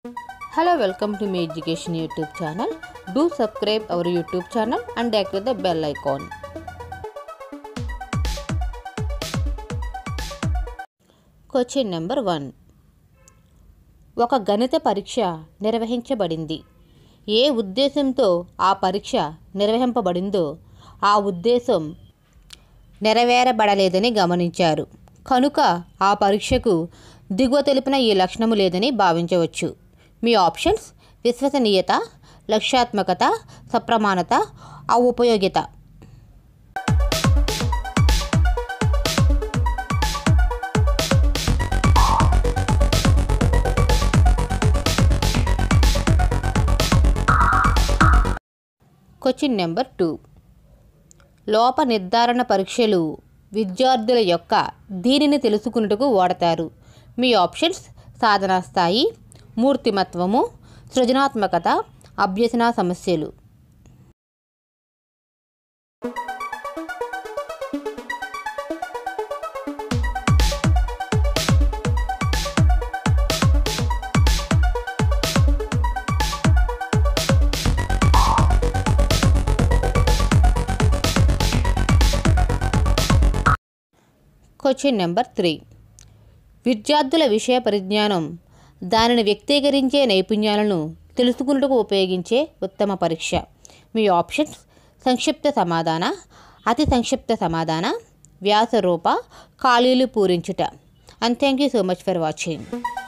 Hello, welcome to My Education YouTube channel. Do subscribe our YouTube channel and activate the bell icon. Question number one ఒక గణిత పరీక్ష నిర్వహించబడింది ఏ ఉద్దేశంతో ఆ పరీక్ష నిర్వహింపబడిందో ఆ ఉద్దేశం నెరవేరబడలేదని గమనించారు కనుక ఆ పరీక్షకు దిగువ తెలిపిన ఈ లక్షణము లేదని భావించవచ్చు మీ ఆప్షన్స్ విశ్వసనీయత లక్ష్యాత్మకత సప్రమాణత ఆ ఉపయోగిత క్వశ్చన్ నెంబర్ టూ లోప నిర్ధారణ పరీక్షలు విద్యార్థుల యొక్క దీనిని తెలుసుకున్నట్టుకు వాడతారు మీ ఆప్షన్స్ సాధనా స్థాయి మూర్తిమత్వము సృజనాత్మకత అభ్యసన సమస్యలు క్వశ్చన్ నెంబర్ త్రీ విద్యార్థుల విషయ పరిజ్ఞానం దానిని వ్యక్తీకరించే నైపుణ్యాలను తెలుసుకున్నట్టుకు ఉపయోగించే ఉత్తమ పరీక్ష మీ ఆప్షన్స్ సంక్షిప్త సమాధాన అతి సంక్షిప్త సమాధాన వ్యాసరూప ఖాళీలు పూరించుట and thank you so much for watching